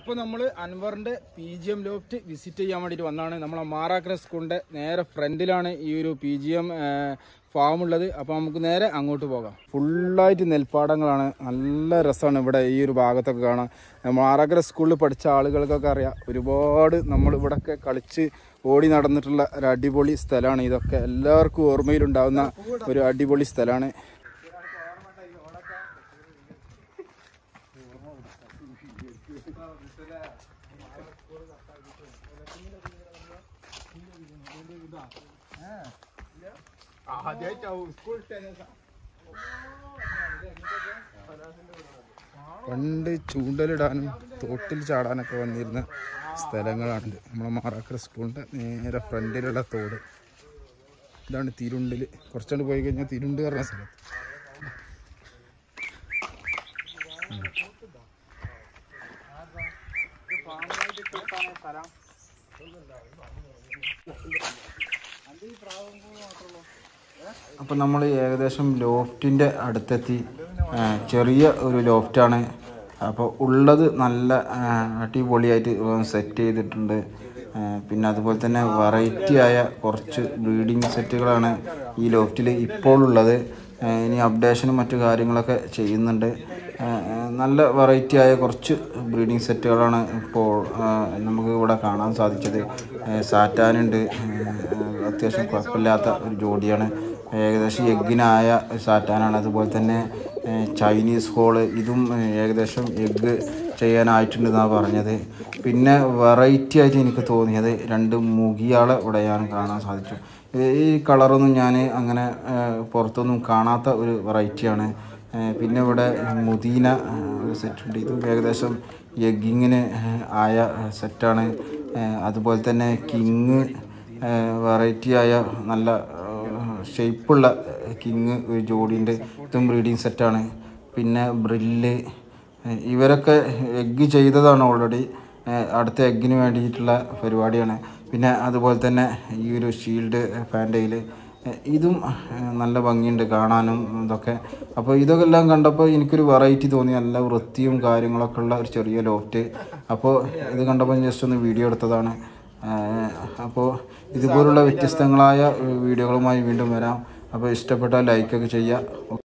അപ്പോൾ നമ്മൾ അൻവറിന്റെ P G M loft visit ചെയ്യാൻ വേണ്ടിയിട്ട് വന്നാണ് നമ്മളെ മാറാക്കര സ്കൂളിന്റെ നേരെ ഫ്രണ്ടിലാണ് ഈ ഒരു പി ജി എം ഫാം ഉള്ളത് അപ്പോൾ നമുക്ക് നേരെ അങ്ങോട്ട് പോകാം ഫുള്ളായിട്ട് നെൽപ്പാടങ്ങളാണ് നല്ല രസമാണ് ഇവിടെ ഈ ഒരു ഭാഗത്തൊക്കെ കാണാൻ മാറാക്കര സ്കൂളിൽ പഠിച്ച ആളുകൾക്കൊക്കെ അറിയാം ഒരുപാട് നമ്മൾ ഇവിടെയൊക്കെ കളിച്ച് ഓടി നടന്നിട്ടുള്ള ഒരു അടിപൊളി സ്ഥലമാണ് ഇതൊക്കെ എല്ലാവർക്കും ഓർമ്മയിലുണ്ടാവുന്ന ഒരു അടിപൊളി സ്ഥലമാണ് പണ്ട് ചൂണ്ടലിടാനും തോട്ടിൽ ചാടാനൊക്കെ വന്നിരുന്ന സ്ഥലങ്ങളാണിത് നമ്മളെ മാറാക്കര സ്കൂളിൻ്റെ നേരെ ഫ്രണ്ടിലുള്ള തോട് ഇതാണ് തിരുണ്ടിൽ കുറച്ചുകൊണ്ട് പോയി കഴിഞ്ഞാൽ തിരുണ്ട് പറഞ്ഞ സ്ഥലം അപ്പം നമ്മൾ ഏകദേശം ലോഫ്റ്റിൻ്റെ അടുത്തെത്തി ആ, ചെറിയ ഒരു ലോഫ്റ്റാണ് അപ്പോൾ ഉള്ളത് നല്ല ആ, അടിപൊളിയായിട്ട് സെറ്റ് ചെയ്തിട്ടുണ്ട് ആ, പിന്നെ അതുപോലെ തന്നെ വെറൈറ്റി ആയ കുറച്ച് ബ്രീഡിങ് സെറ്റുകളാണ് ഈ ലോഫ്റ്റിൽ ഇപ്പോൾ ഉള്ളത് ആ, ഇനി അപ്ഡേഷനും മറ്റു കാര്യങ്ങളൊക്കെ ചെയ്യുന്നുണ്ട് ആ, ആ, നല്ല വെറൈറ്റി ആയ കുറച്ച് ബ്രീഡിങ് സെറ്റുകളാണ് ഇപ്പോൾ ആ, നമുക്ക് ഇവിടെ കാണാൻ സാധിച്ചത് ആ, സാറ്റാനുണ്ട് ആ, അത്യാവശ്യം കുഴപ്പമില്ലാത്ത ഒരു ജോഡിയാണ് ഏകദേശം എഗ്ഗിനായ സാറ്റാനാണ് അതുപോലെ തന്നെ ഏഹ്, ചൈനീസ് ഹോള് ഇതും ഏഹ്, ഏകദേശം എഗ്ഗ് ചെയ്യാനായിട്ടുണ്ടെന്നാണ് പറഞ്ഞത് പിന്നെ വെറൈറ്റി ആയിട്ട് എനിക്ക് തോന്നിയത് രണ്ട് മുകിയാളെ ഇവിടെ ഞാൻ കാണാൻ സാധിച്ചു ഈ- ഈ കളറൊന്നും ഞാൻ അങ്ങനെ ഏഹ്, പുറത്തൊന്നും കാണാത്ത ഒരു വെറൈറ്റിയാണ് ഏഹ്, പിന്നെ ഇവിടെ മുദീന ഏഹ്, ഒരു സെറ്റുണ്ട് ഇതും ഏകദേശം എഗ്ഗിങ്ങിന് ഏഹ്, ആയ സെറ്റാണ് ഏഹ്, അതുപോലെ തന്നെ കിങ് വെറൈറ്റി ആയ നല്ല ഷേപ്പുള്ള കിങ് ഒരു ജോഡിൻ്റെ ഇതും ബ്രീഡിങ് സെറ്റാണ് പിന്നെ ബ്രില്ല് ഏഹ് ഇവരൊക്കെ എഗ്ഗ് ചെയ്തതാണ് ഓൾറെഡി അടുത്ത എഗ്ഗിന് വേണ്ടിയിട്ടുള്ള പരിപാടിയാണ് പിന്നെ അതുപോലെ തന്നെ ഈ ഒരു ഷീൽഡ് ഫാൻറ്റയിൽ ഇതും ഏഹ് നല്ല ഭംഗിയുണ്ട് കാണാനും ഇതൊക്കെ അപ്പോൾ ഇതൊക്കെ എല്ലാം കണ്ടപ്പോൾ എനിക്കൊരു വെറൈറ്റി തോന്നി നല്ല വൃത്തിയും കാര്യങ്ങളൊക്കെ ഉള്ള ഒരു ചെറിയ ലോഫ്റ്റ് അപ്പോൾ ഇത് കണ്ടപ്പോൾ ജസ്റ്റ് ഒന്ന് വീഡിയോ എടുത്തതാണ് അപ്പോൾ ഇതുപോലുള്ള വ്യത്യസ്തങ്ങളായ വീഡിയോകളുമായി വീണ്ടും വരാം അപ്പോൾ ഇഷ്ടപ്പെട്ടാൽ ലൈക്കൊക്കെ ചെയ്യുക